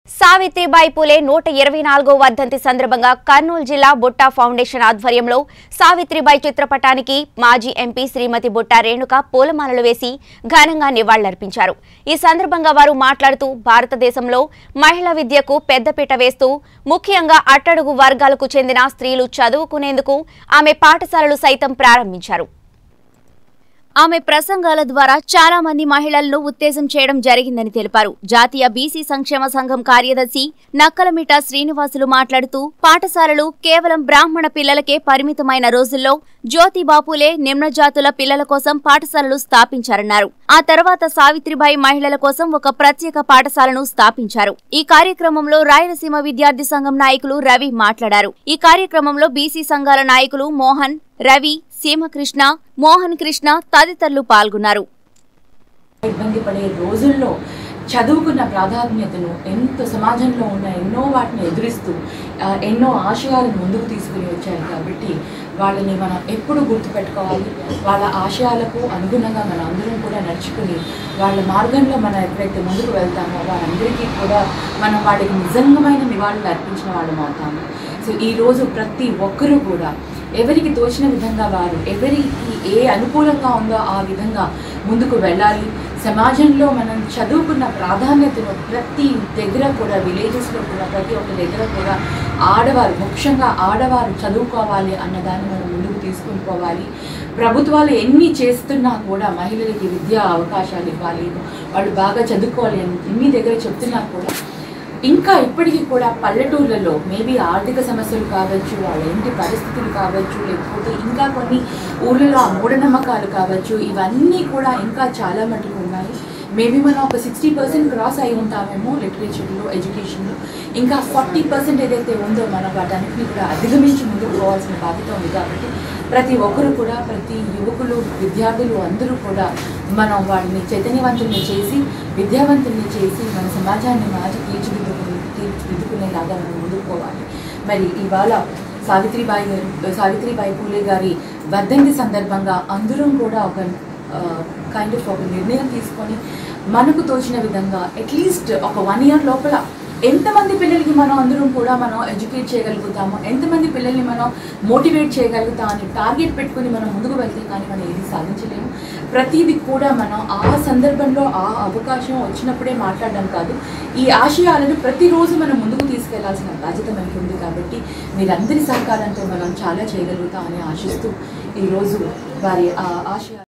సావిత్రిబాయి పూలే నూట ఇరవై నాలుగో వర్ధంతి సందర్భంగా కర్నూలు జిల్లా బుట్టా ఫౌండేషన్ ఆధ్వర్యంలో సావిత్రిబాయి చిత్రపటానికి మాజీ ఎంపీ శ్రీమతి బుట్టా రేణుక పూలమాలలు వేసి ఘనంగా నివాళులర్పించారు ఈ సందర్భంగా వారు మాట్లాడుతూ భారతదేశంలో మహిళా విద్యకు పెద్దపీట వేస్తూ ముఖ్యంగా అట్టడుగు వర్గాలకు చెందిన స్త్రీలు చదువుకునేందుకు ఆమె పాఠశాలలు సైతం ప్రారంభించారు ఆమె ప్రసంగాల ద్వారా చాలా మంది మహిళలను ఉత్తేజం చేయడం జరిగిందని తెలిపారు జాతీయ బీసీ సంక్షేమ సంఘం కార్యదర్శి నక్కలమిట శ్రీనివాసులు మాట్లాడుతూ పాఠశాలలు కేవలం బ్రాహ్మణ పిల్లలకే పరిమితమైన రోజుల్లో జ్యోతి బాపులే నిమ్న జాతుల పిల్లల కోసం పాఠశాలలు స్థాపించారన్నారు ఆ తర్వాత సావిత్రిబాయి మహిళల కోసం ఒక ప్రత్యేక పాఠశాలను స్థాపించారు ఈ కార్యక్రమంలో రాయలసీమ విద్యార్థి సంఘం నాయకులు రవి మాట్లాడారు ఈ కార్యక్రమంలో బీసీ సంఘాల నాయకులు మోహన్ రవి సీమకృష్ణ మోహన్ కృష్ణ తదితరులు పాల్గొన్నారు ఇబ్బంది పడే రోజుల్లో చదువుకున్న ప్రాధాన్యతను ఎంత సమాజంలో ఉన్న ఎన్నో వాటిని ఎదురిస్తూ ఆ, ఎన్నో ఆశయాలను ముందుకు తీసుకుని వచ్చారు కాబట్టి వాళ్ళని మనం ఎప్పుడు గుర్తుపెట్టుకోవాలి వాళ్ళ ఆశయాలకు అనుగుణంగా మన అందరం కూడా నడుచుకుని వాళ్ళ మార్గంలో మనం ఎప్పుడైతే ముందుకు వెళ్తామో వారందరికీ కూడా మనం వాళ్ళకి నిజంగమైన నివాళులు అర్పించిన వాళ్ళం అవుతాము సో ఈరోజు ప్రతి ఒక్కరూ కూడా ఎవరికి తోచిన విధంగా వారు ఎవరికి ఏ అనుకూలంగా ఉందో ఆ విధంగా ముందుకు వెళ్ళాలి సమాజంలో మనం చదువుకున్న ప్రాధాన్యతను ప్రతి దగ్గర కూడా విలేజెస్లో కూడా ప్రతి ఒక్క దగ్గర కూడా ఆడవారు ముఖ్యంగా ఆడవారు చదువుకోవాలి అన్నదాన్ని మనం ముందుకు తీసుకుని పోవాలి ప్రభుత్వాలు ఎన్ని చేస్తున్నా కూడా మహిళలకి విద్యా అవకాశాలు ఇవ్వాలి వాళ్ళు బాగా చదువుకోవాలి అని ఎన్ని దగ్గర చెప్తున్నా కూడా ఇంకా ఇప్పటికీ కూడా పల్లెటూర్లలో మేబీ ఆర్థిక సమస్యలు కావచ్చు వాళ్ళ ఇంటి పరిస్థితులు కావచ్చు లేకపోతే ఇంకా కొన్ని ఊళ్ళలో ఆ మూఢనమ్మకాలు కావచ్చు ఇవన్నీ కూడా ఇంకా చాలా మటుకు ఉన్నాయి మేబీ మనం ఒక సిక్స్టీ పర్సెంట్ క్రాస్ అయి ఉంటామేమో లిటరేచర్లో ఎడ్యుకేషన్లో ఇంకా ఫార్టీ పర్సెంట్ ఏదైతే ఉందో మనం వాటన్నిటిని కూడా అధిగమించి ముందుకు పోవాల్సిన బాధ్యత ఉంది కాబట్టి ప్రతి ఒక్కరు కూడా ప్రతి యువకులు విద్యార్థులు అందరూ కూడా మనం వాళ్ళని చైతన్యవంతుల్ని చేసి విద్యావంతుల్ని చేసి మన సమాజాన్ని మార్చి తీర్చిదిద్దుకుని తీర్చిదిద్దుకునేలాగా మనం ముందుకు పోవాలి మరి ఇవాళ సావిత్రిబాయి గారు సావిత్రిబాయి పూలే గారి వర్ధంతి సందర్భంగా అందరం కూడా ఒక కైండ్ ఆఫ్ ఒక నిర్ణయం తీసుకొని మనకు తోచిన విధంగా అట్లీస్ట్ ఒక వన్ ఇయర్ లోపల ఎంతమంది పిల్లలకి మనం అందరం కూడా మనం ఎడ్యుకేట్ చేయగలుగుతాము ఎంతమంది పిల్లల్ని మనం మోటివేట్ చేయగలుగుతాం అని టార్గెట్ పెట్టుకుని మనం ముందుకు వెళ్తే కానీ మనం ఏది సాధించలేము ప్రతిదీ కూడా మనం ఆ సందర్భంలో ఆ అవకాశం వచ్చినప్పుడే మాట్లాడడం కాదు ఈ ఆశయాలను ప్రతిరోజు మనం ముందుకు తీసుకెళ్లాల్సిన బాధ్యత మనకి ఉంది కాబట్టి మీరందరి సహకారంతో మనం చాలా చేయగలుగుతామని ఆశిస్తూ ఈరోజు వారి ఆ ఆశయాలు